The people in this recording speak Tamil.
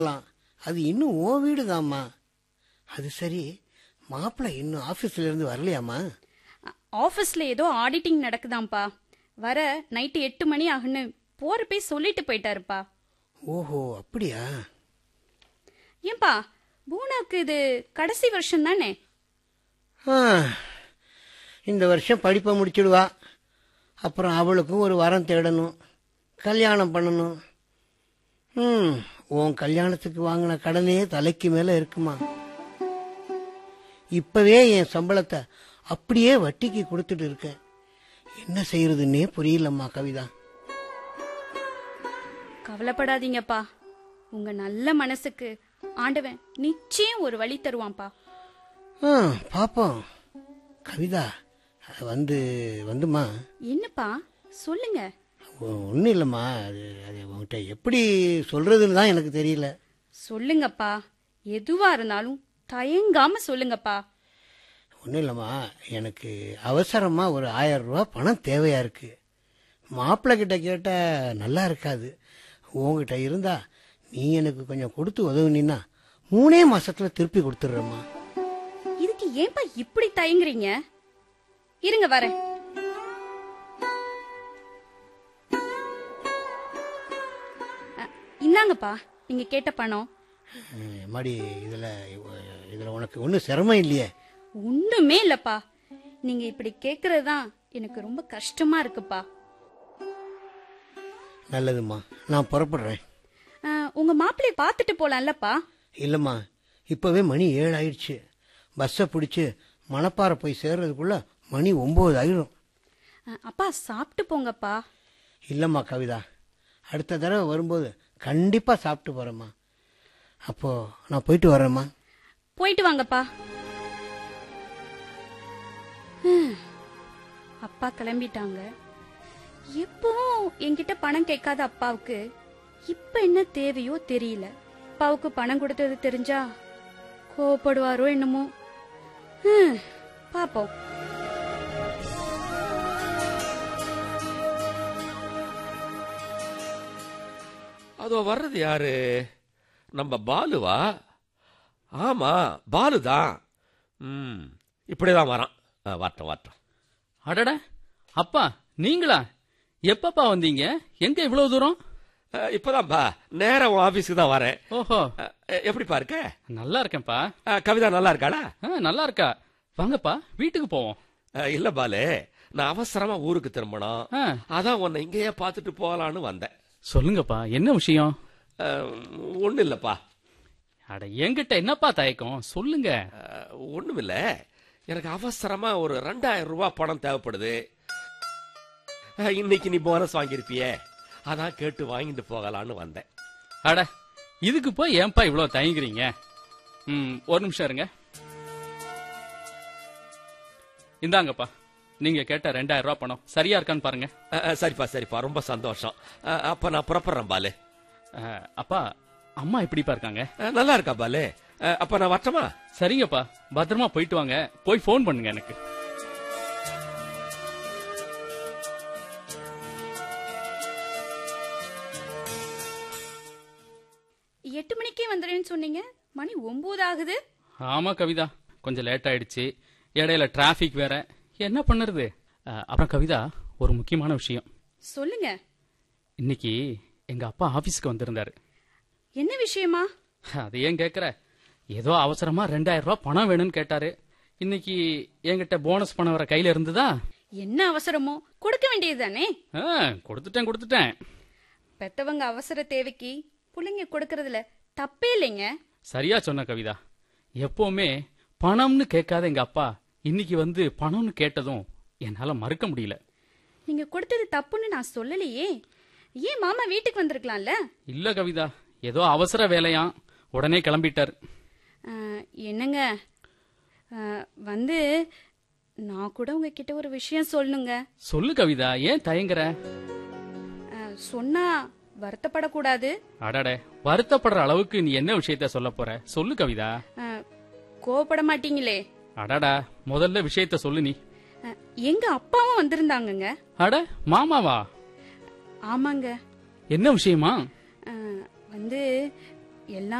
இருக்கலாம் அது இன்னும் ஓ வீடுதாம்மா அது சரி மாப்பிள்ளை இன்னும் ஆபீஸ்ல இருந்து வரலையாம்மா ஆபீஸ்ல ஏதோ ஆடிட்டிங் நடக்குதாம்ப்பா வர நைட்டு எட்டு மணி ஆகுன்னு போறப்பே சொல்லிட்டு போயிட்டாருப்பா ஓஹோ அப்படியா ஏன்பா பூனாக்கு இது கடைசி வருஷம் தானே ஆ, இந்த வருஷம் படிப்பை முடிச்சிடுவா அப்புறம் அவளுக்கும் ஒரு வரம் தேடணும் கல்யாணம் பண்ணணும் ம் உன் கல்யாணத்துக்கு வாங்கின கடனே தலைக்கு மேலே இருக்குமா இப்பவே என் சம்பளத்தை அப்படியே வட்டிக்கு கொடுத்துட்டு இருக்கேன் என்ன செய்யறதுன்னே புரியலம்மா கவிதா கவலைப்படாதீங்கப்பா உங்க நல்ல மனசுக்கு ஆண்டவன் நிச்சயம் ஒரு வழி தருவான்ப்பா ஆ பாப்போம் கவிதா வந்து வந்துமா என்னப்பா சொல்லுங்க ஒன்றும் இல்லைம்மா அது அது உங்ககிட்ட எப்படி சொல்றதுன்னு தான் எனக்கு தெரியல சொல்லுங்கப்பா எதுவா இருந்தாலும் தயங்காம சொல்லுங்கப்பா ஒன்றும் இல்லைம்மா எனக்கு அவசரமா ஒரு ஆயிரம் ரூபா பணம் தேவையா இருக்கு மாப்பிள்ளை கிட்ட கேட்டால் நல்லா இருக்காது உங்ககிட்ட இருந்தா நீ எனக்கு கொஞ்சம் கொடுத்து உதவுனீன்னா மூணே மாசத்துல திருப்பி கொடுத்துட்றேம்மா இதுக்கு ஏன்பா இப்படி தயங்குறீங்க இருங்க வரேன் அ, இந்தாங்கப்பா நீங்க கேட்ட பணம் மாடி இதில் இதில் உனக்கு ஒன்றும் சிரமம் இல்லையே ஒண்ணுமே இல்லப்பா நீங்க இப்படி கேக்குறது தான் எனக்கு ரொம்ப கஷ்டமா இருக்குப்பா நல்லதும்மா நான் புறப்படுறேன் அ, உங்க மாப்பிள்ளைய பார்த்துட்டு போலாம்லப்பா இல்லைம்மா இப்போவே மணி ஏழு ஆயிடுச்சு பஸ்ஸை பிடிச்சி மணப்பாறை போய் சேர்றதுக்குள்ள மணி ஒம்பது ஆயிடும் அ, அப்பா சாப்பிட்டு போங்கப்பா இல்லைம்மா கவிதா அடுத்த தடவை வரும்போது கண்டிப்பாக சாப்பிட்டு போகிறேம்மா அப்போது நான் போயிட்டு வரேம்மா போயிட்டு வாங்கப்பா ஹம், அப்பா கிளம்பிட்டாங்க எப்பவும் என்கிட்ட பணம் கேட்காத அப்பாவுக்கு இப்ப என்ன தேவையோ தெரியல அப்பாவுக்கு பணம் கொடுத்தது தெரிஞ்சா கோவப்படுவாரோ என்னமோ ஹம், பாப்போம் அதோ வர்றது யாரு நம்ம பாலுவா ஆமா பாலு தான் ம் இப்படிதான் வரான் ஆ, வரட்டும் வரட்டும் அடட அப்பா நீங்களா எப்பப்பா வந்தீங்க எங்க இவ்வளவு தூரம் ஆ, இப்பதான் பா நேரா உன் ஆபீஸ்க்கு தான் வரேன் ஓஹோ ஆ, எப்படிப்பா இருக்க நல்லா இருக்கேன்ப்பா ஆ, கவிதா நல்லா இருக்காளா ஆ, நல்லா இருக்கா வாங்கப்பா வீட்டுக்கு போவோம் ஆ, இல்ல பாலு நான் அவசரமா ஊருக்கு திரும்பணும் ஆ, அதான் உன்னை இங்கேயே பார்த்துட்டு போகலான்னு வந்தேன் சொல்லுங்கப்பா என்ன விஷயம் ஒன்றும் இல்லப்பா அட என்கிட்ட என்னப்பா தயக்கம் சொல்லுங்க ஒன்றும் இல்ல எனக்கு அவசரமா ஒரு ரெண்டாயிரம் ரூபாய் பணம் தேவைப்படுது ஆ, இன்னைக்கு நீ போனஸ் வாங்கியிருப்பியே அதான் கேட்டு வாங்கிட்டு போகலான்னு வந்தேன் அட இதுக்கு போய் ஏன்பா இவ்வளவு தயங்குறீங்க ம் ஒரு நிமிஷம் இருங்க இந்தாங்கப்பா நீங்க கேட்ட ரெண்டாயிரம் ரூபாய் பணம் சரியா இருக்கான்னு பாருங்க ஆ, ஆ, சரிப்பா சரிப்பா ரொம்ப சந்தோஷம் ஆ, அப்ப நான் புறப்படுறேன் பாலு ஆ, அப்பா அம்மா எப்படிப்பா இருக்காங்க ஆ, நல்லா இருக்கா பாலு ஆ, அப்ப நான் வரட்டுமா சரிங்கப்பா பத்திரமா போயிட்டு வாங்க போய் ஃபோன் பண்ணுங்க எனக்கு எட்டு மணிக்கே வந்துடுறேன்னு சொன்னீங்க மணி ஒன்பது ஆகுது ஆமா கவிதா கொஞ்சம் லேட் ஆயிடுச்சு இடையில டிராஃபிக் வேற என்ன பண்ணுறது அப்புறம் கவிதா ஒரு முக்கியமான விஷயம் சொல்லுங்க இன்னைக்கு எங்க அப்பா ஆபீஸ்க்கு வந்திருந்தாரு என்ன விஷயமா அது ஏன் கேக்குற ஏதோ அவசரமா ரெண்டாயிரம் ரூபாய் பணம் வேணும்னு கேட்டாரு இன்னைக்கு என்கிட்ட போனஸ் பணம் வர கையில இருந்ததா என்ன அவசரமோ கொடுக்க வேண்டியதுதானே ஆ, கொடுத்துட்டேன் கொடுத்துட்டேன் பெத்தவங்க அவசர தேவைக்கு பிள்ளைங்க கொடுக்கறதுல தப்பே இல்லைங்க சரியா சொன்ன கவிதா எப்பவுமே பணம்னு கேட்காத எங்க அப்பா இன்னைக்கு வந்து பணம்னு கேட்டதும் என்னால மறுக்க முடியல நீங்க கொடுத்தது தப்புன்னு நான் சொல்லலையே ஏன் மாமா வீட்டுக்கு வந்திருக்கலாம்ல இல்ல கவிதா ஏதோ அவசர வேலையாம் உடனே கிளம்பிட்டார் ஆ, என்னங்க ஆ, வந்து நான் கூட உங்ககிட்ட ஒரு விஷயம் சொல்லணுங்க சொல்லு கவிதா ஏன் தயங்குற ஆ, சொன்னா வருத்தப்படக்கூடாது அடடே வருத்தப்படுற அளவுக்கு நீ என்ன விஷயத்த சொல்ல போற சொல்லு கவிதா ஆ, கோவப்பட மாட்டீங்களே அடடா முதல்ல விஷயத்த சொல்லு நீ ஆ, எங்க அப்பாவும் வந்திருந்தாங்கங்க அட மாமாவா ஆமாங்க என்ன விஷயமா ஆ, வந்து எல்லாம்